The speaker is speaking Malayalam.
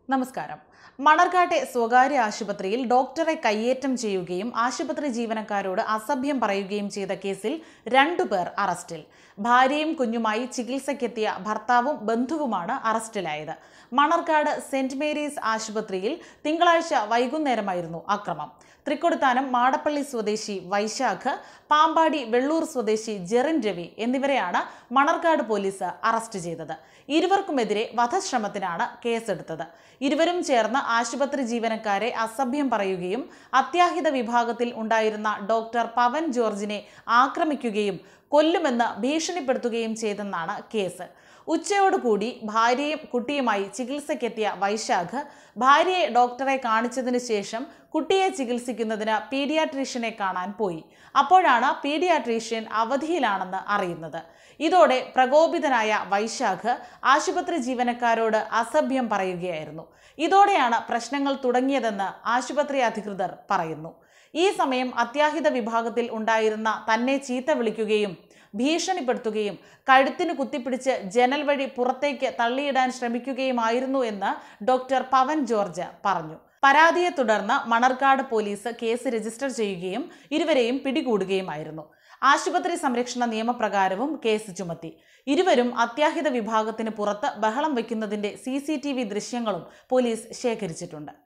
നമസ്കാരം മണർകാട്ടെ സ്വകാര്യ ആശുപത്രിയിൽ ഡോക്ടറെ കയ്യേറ്റം ചെയ്യുകയും ആശുപത്രി ജീവനക്കാരോട് അസഭ്യം പറയുകയും ചെയ്ത കേസിൽ രണ്ടുപേർ അറസ്റ്റിൽ ഭാര്യയും കുഞ്ഞുമായി ചികിത്സയ്ക്കെത്തിയ ഭർത്താവും ബന്ധുവുമാണ് അറസ്റ്റിലായത് മണർക്കാട് സെന്റ് മേരീസ് ആശുപത്രിയിൽ തിങ്കളാഴ്ച വൈകുന്നേരമായിരുന്നു അക്രമം തൃക്കൊടുത്താനം മാടപ്പള്ളി സ്വദേശി വൈശാഖ് പാമ്പാടി വെള്ളൂർ സ്വദേശി ജെറിൻ രവി എന്നിവരെയാണ് മണർക്കാട് പോലീസ് അറസ്റ്റ് ചെയ്തത് ഇരുവർക്കുമെതിരെ വധശ്രമത്തിനാണ് കേസെടുത്തത് ഇരുവരും ചേർന്ന് ആശുപത്രി ജീവനക്കാരെ അസഭ്യം പറയുകയും അത്യാഹിത വിഭാഗത്തിൽ ഉണ്ടായിരുന്ന ഡോക്ടർ പവൻ ജോർജിനെ ആക്രമിക്കുകയും കൊല്ലുമെന്ന് ഭീഷണിപ്പെടുത്തുകയും ചെയ്തെന്നാണ് കേസ് ഉച്ചയോടുകൂടി ഭാര്യയും കുട്ടിയുമായി ചികിത്സയ്ക്കെത്തിയ വൈശാഖ് ഭാര്യയെ ഡോക്ടറെ കാണിച്ചതിനു ശേഷം കുട്ടിയെ ചികിത്സിക്കുന്നതിന് പീഡിയാട്രീഷ്യനെ കാണാൻ പോയി അപ്പോഴാണ് പീഡിയാട്രീഷ്യൻ അവധിയിലാണെന്ന് അറിയുന്നത് ഇതോടെ പ്രകോപിതനായ വൈശാഖ് ആശുപത്രി ജീവനക്കാരോട് അസഭ്യം പറയുകയായിരുന്നു ഇതോടെയാണ് പ്രശ്നങ്ങൾ തുടങ്ങിയതെന്ന് ആശുപത്രി അധികൃതർ പറയുന്നു ഈ സമയം അത്യാഹിത വിഭാഗത്തിൽ ഉണ്ടായിരുന്ന തന്നെ ചീത്ത വിളിക്കുകയും ഭീഷണിപ്പെടുത്തുകയും കഴുത്തിന് കുത്തിപ്പിടിച്ച് ജനൽ വഴി പുറത്തേക്ക് തള്ളിയിടാൻ ശ്രമിക്കുകയുമായിരുന്നു എന്ന് ഡോക്ടർ പവൻ ജോർജ് പറഞ്ഞു പരാതിയെ തുടർന്ന് മണർക്കാട് പോലീസ് കേസ് രജിസ്റ്റർ ചെയ്യുകയും ഇരുവരെയും പിടികൂടുകയുമായിരുന്നു ആശുപത്രി സംരക്ഷണ നിയമപ്രകാരവും കേസ് ചുമത്തി ഇരുവരും അത്യാഹിത വിഭാഗത്തിന് പുറത്ത് ബഹളം വയ്ക്കുന്നതിന്റെ സി ദൃശ്യങ്ങളും പോലീസ് ശേഖരിച്ചിട്ടുണ്ട്